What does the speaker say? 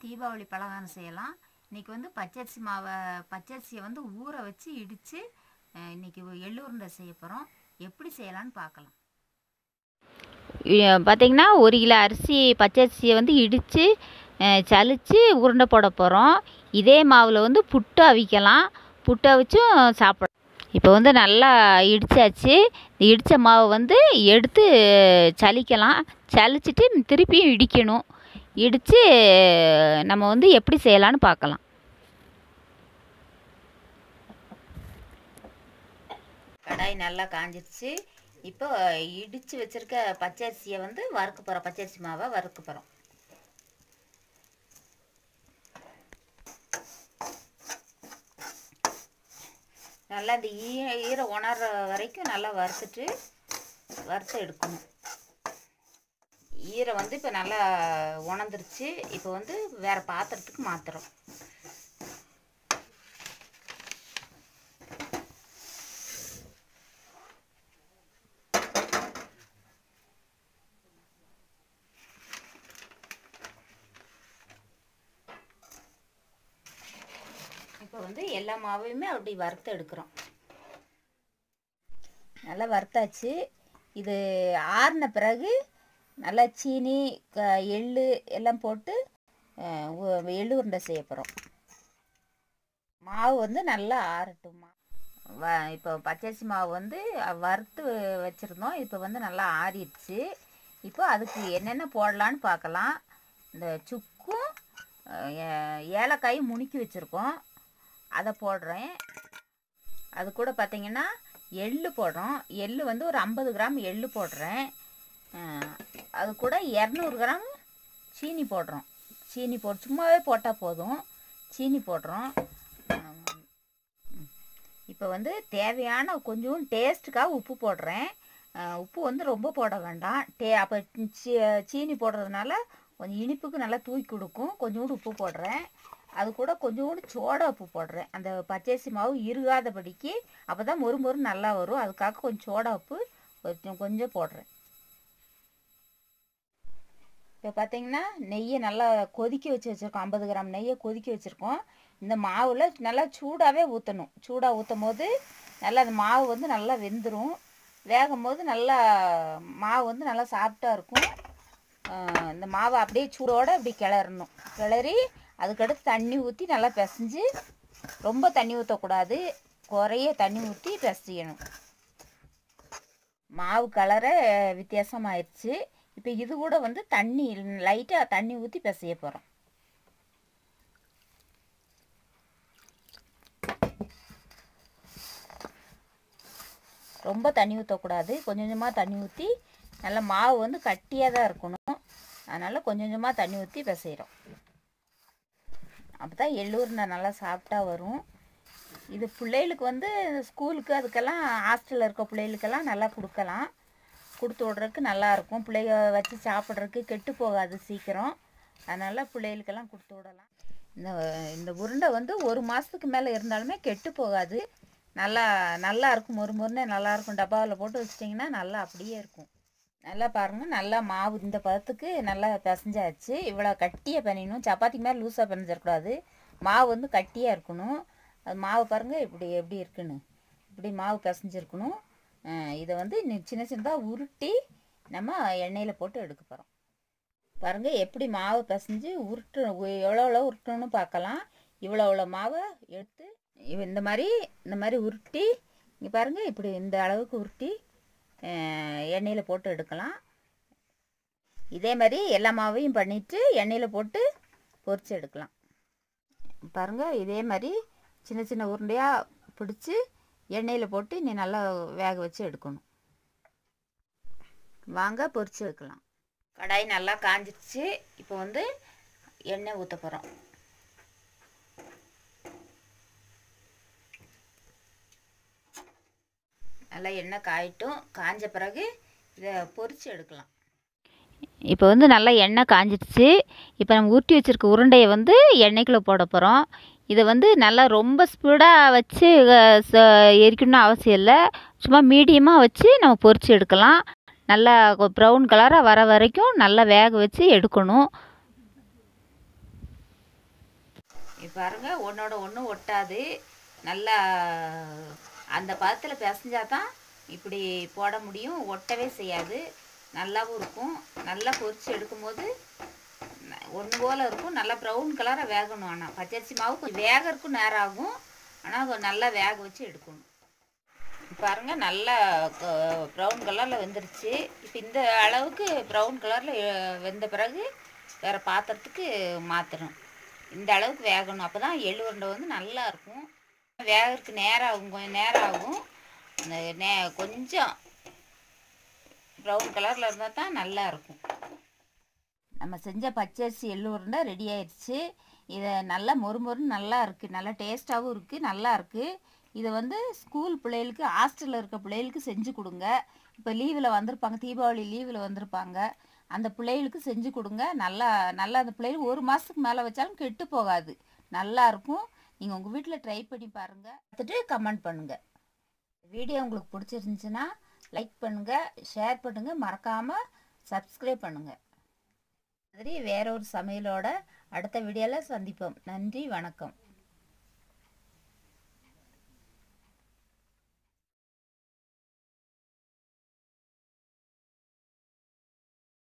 தீபாவளி பலகாரம் செய்யலாம் இன்றைக்கி வந்து பச்சரிசி மாவை பச்சரிசியை வந்து ஊற வச்சு இடித்து இன்றைக்கி எள்ளு உருண்டை செய்ய போகிறோம் எப்படி செய்யலான்னு பார்க்கலாம் பார்த்திங்கன்னா ஒரு கிலோ அரிசி பச்சரிசியை வந்து இடித்து சலித்து உருண்டை போட போகிறோம் இதே மாவில் வந்து புட்டு அவிக்கலாம் புட்டு அவிச்சும் சாப்பிடலாம் இப்போ வந்து நல்லா இடித்தாச்சு இடித்த மாவை வந்து எடுத்து சலிக்கலாம் சலிச்சிட்டு திருப்பியும் இடிக்கணும் இடித்து நம்ம வந்து எப்படி செய்யலான்னு பார்க்கலாம் கடாய் நல்லா காஞ்சிருச்சு இப்போ இடித்து வச்சுருக்க பச்சரிசியை வந்து வறுக்க போகிறோம் பச்சரிசி மாவை வறுக்க போகிறோம் நல்லா இந்த ஈ ஈரம் உணர்ற வரைக்கும் நல்லா வறுத்துட்டு வறுத்து எடுக்கணும் ஈரம் வந்து இப்போ நல்லா உணர்ந்துருச்சு இப்போ வந்து வேறு பாத்திரத்துக்கு மாற்றுறோம் இப்போ வந்து எல்லா மாவையுமே அப்படி வறுத்து எடுக்கிறோம் நல்லா வறுத்தாச்சு இது ஆறின பிறகு நல்லா சீனி க எள்ளு எல்லாம் போட்டு அஹ், உ- எள்ளு உருண்டை செய்ய போகிறோம் மாவு வந்து நல்லா ஆறட்டுமா வ இப்போ பச்சரிசி மாவு வந்து அஹ், வறுத்து வச்சுருந்தோம் இப்போ வந்து நல்லா ஆறிடுச்சு இப்போ அதுக்கு என்னென்ன போடலான்னு பார்க்கலாம் இந்த சுக்கும் அஹ், ஏ- ஏலக்காயும் முணுக்கி வச்சுருக்கோம் அதை போடுறேன் அது கூட பார்த்தீங்கன்னா எள்ளு போடுறோம் எள்ளு வந்து ஒரு ஐம்பது கிராம் எள்ளு போடுறேன் அஹ், அது கூட இரநூறு கிராம் சீனி போடுறோம் சீனி போட்டு சும்மாவே போட்டால் போதும் சீனி போடுறோம் இப்போ வந்து தேவையான கொஞ்சம் டேஸ்ட்டுக்காக உப்பு போடுறேன் அஹ், உப்பு வந்து ரொம்ப போட வேண்டாம் டே அப்போ சீனி போடுறதுனால கொஞ்சம் இனிப்புக்கு நல்லா தூக்கி கொடுக்கும் கொஞ்சோண்டு உப்பு போடுறேன் அது கூட கொஞ்சோண்டு சோடா உப்பு போடுறேன் அந்த பச்சரிசி மாவு இறுகாதபடிக்கு அப்போ தான் மொறு மொறு நல்லா வரும் அதுக்காக கொஞ்சம் சோடா உப்பு கொஞ்சம் கொஞ்சம் போடுறேன் இப்போ பார்த்தீங்கன்னா நெய்யை நல்லா கொதிக்க வச்சு வச்சுருக்கோம் ஐம்பது கிராம் நெய்யை கொதிக்க வச்சுருக்கோம் இந்த மாவில் நல்லா சூடாகவே ஊற்றணும் சூடாக ஊற்றும் போது நல்லா அந்த மாவு வந்து நல்லா வெந்துடும் வேகும் போது நல்லா மாவு வந்து நல்லா சாஃப்டாக இருக்கும் ஆஹ் இந்த மாவை அப்படியே சூடோடு அப்படி கிளறணும் கிளறி அதுக்கடுத்து தண்ணி ஊற்றி நல்லா பிசைஞ்சு ரொம்ப தண்ணி ஊற்றக்கூடாது குறைய தண்ணி ஊற்றி பிசையணும் மாவு கலரை வித்தியாசமாயிருச்சு இப்போ இது கூட வந்து தண்ணி லைட்டாக தண்ணி ஊற்றி பிசைய போகிறோம் ரொம்ப தண்ணி ஊற்றக்கூடாது கொஞ்சம் கொஞ்சமாக தண்ணி ஊற்றி நல்லா மாவு வந்து கட்டியாக தான் இருக்கணும் அதனால் கொஞ்சம் கொஞ்சமாக தண்ணி ஊற்றி பிசைகிறோம் அப்போ தான் எள்ளூர்னா நல்லா சாப்பிட்டா வரும் இது பிள்ளைகளுக்கு வந்து ஸ்கூலுக்கு அதுக்கெல்லாம் ஹாஸ்டலில் இருக்க பிள்ளைகளுக்கெல்லாம் நல்லா கொடுக்கலாம் கொடுத்து விட்றதுக்கு நல்லாயிருக்கும் பிள்ளைக வச்சு சாப்பிட்றதுக்கு கெட்டு போகாது சீக்கிரம் அதனால் பிள்ளைகளுக்கெல்லாம் கொடுத்து விடலாம் இந்த இந்த உருண்டை வந்து ஒரு மாதத்துக்கு மேலே இருந்தாலுமே கெட்டு போகாது நல்லா நல்லா இருக்கும் மொறு மொறுன்னு நல்லா இருக்கும் டப்பாவில் போட்டு வச்சிட்டிங்கன்னா நல்லா அப்படியே இருக்கும் நல்லா பாருங்கள் நல்லா மாவு இந்த பதத்துக்கு நல்லா பிசைஞ்சாச்சு இவ்வளோ கட்டியாக பிணையணும் சப்பாத்திக்கு மேலே லூஸாக பிணைஞ்சிடக்கூடாது மாவு வந்து கட்டியாக இருக்கணும் அது மாவு பாருங்கள் இப்படி எப்படி இருக்குன்னு இப்படி மாவு பிசைஞ்சிருக்கணும் அஹ் இதை வந்து இன்னும் சின்ன சின்னதாக உருட்டி நம்ம எண்ணெயில் போட்டு எடுக்க போகிறோம் பாருங்கள் எப்படி மாவு பிசைஞ்சு உருட்டு எவ்வளோ எவ்வளோ உருட்டணும்னு பார்க்கலாம் இவ்வளோ இவ்வளோ மாவை எடுத்து இவ- இந்த மாதிரி இந்த மாதிரி உருட்டி இங்கே பாருங்கள் இப்படி இந்த அளவுக்கு உருட்டி எண்ணெயில் போட்டு எடுக்கலாம் இதே மாதிரி எல்லா மாவையும் பண்ணிவிட்டு எண்ணெயில் போட்டு பொரிச்சு எடுக்கலாம் பாருங்கள் இதே மாதிரி சின்ன சின்ன உருண்டையாக பிடிச்சி எண்ணெயில் போட்டு நீ நல்லா வேக வச்சு எடுக்கணும் வாங்க பொரிச்சு எடுக்கலாம் கடாய் நல்லா காஞ்சிடுச்சு இப்போ வந்து எண்ணெய் ஊற்ற போகிறோம் நல்லா எண்ணெய் காயட்டும் காஞ்ச பிறகு இதை பொரிச்சு எடுக்கலாம் இப்போ வந்து நல்லா எண்ணெய் காஞ்சிடுச்சு இப்போ நம்ம உருட்டி வச்சுருக்க உருண்டையை வந்து எண்ணெய்க்குள்ளே போட போகிறோம் இதை வந்து நல்லா ரொம்ப ஸ்பீடாக வச்சு அஹ், ச- எரிக்கணும்னு அவசியம் இல்லை சும்மா மீடியமாக வச்சு நம்ம பொரிச்சு எடுக்கலாம் நல்லா ப்ரௌன் கலராக வர வரைக்கும் நல்லா வேக வச்சு எடுக்கணும் இப்போ பாருங்க ஒன்றோட ஒன்று ஒட்டாது நல்லா அந்த பதத்தில் பிசைஞ்சா தான் இப்படி போட முடியும் ஒட்டவே செய்யாது நல்லாவும் இருக்கும் நல்லா பொரிச்சு எடுக்கும்போது ஒன்று போல் இருக்கும் நல்லா ப்ரௌன் கலராக வேகணும் ஆனால் பச்சரிசி மாவு கொஞ்சம் வேகறதுக்கும் நேரம் ஆகும் ஆனால் நல்லா வேக வச்சு எடுக்கணும் பாருங்க நல்லா ப்ரௌன் கலரில் வெந்துருச்சு இப்போ இந்த அளவுக்கு ப்ரௌன் கலரில் வெந்த பிறகு வேறு பாத்திரத்துக்கு மாற்றணும் இந்த அளவுக்கு வேகணும் அப்போ தான் எள்ளு உருண்டை வந்து நல்லா இருக்கும் வேகறதுக்கு நேரம் ஆகும் கொஞ்சம் நேரம் ஆகும் அந்த நே கொஞ்சம் ப்ரௌன் கலரில் இருந்தால் தான் நல்லா இருக்கும் நம்ம செஞ்ச பச்சரிசி எள்ளு உருண்டை ரெடி ஆயிடுச்சு இதை நல்லா மொறுமொறுன்னு நல்லா இருக்குது நல்லா டேஸ்ட்டாகவும் இருக்குது நல்லா இருக்குது இதை வந்து ஸ்கூல் பிள்ளைகளுக்கு ஹாஸ்டலில் இருக்க பிள்ளைகளுக்கு செஞ்சு கொடுங்க இப்போ லீவில் வந்திருப்பாங்க தீபாவளி லீவில் வந்திருப்பாங்க அந்த பிள்ளைகளுக்கு செஞ்சு கொடுங்க நல்லா நல்லா அந்த பிள்ளைகள் ஒரு மாதத்துக்கு மேலே வச்சாலும் கெட்டு போகாது நல்லா இருக்கும் நீங்கள் உங்கள் வீட்டில் ட்ரை பண்ணி பாருங்கள் பார்த்துட்டு கமெண்ட் பண்ணுங்கள் வீடியோ உங்களுக்கு பிடிச்சிருந்துச்சுன்னா லைக் பண்ணுங்கள் ஷேர் பண்ணுங்கள் மறக்காமல் சப்ஸ்கிரைப் பண்ணுங்கள் மாதிரி வேற ஒரு சமையலோட அடுத்த வீடியோவில் சந்திப்போம் நன்றி வணக்கம்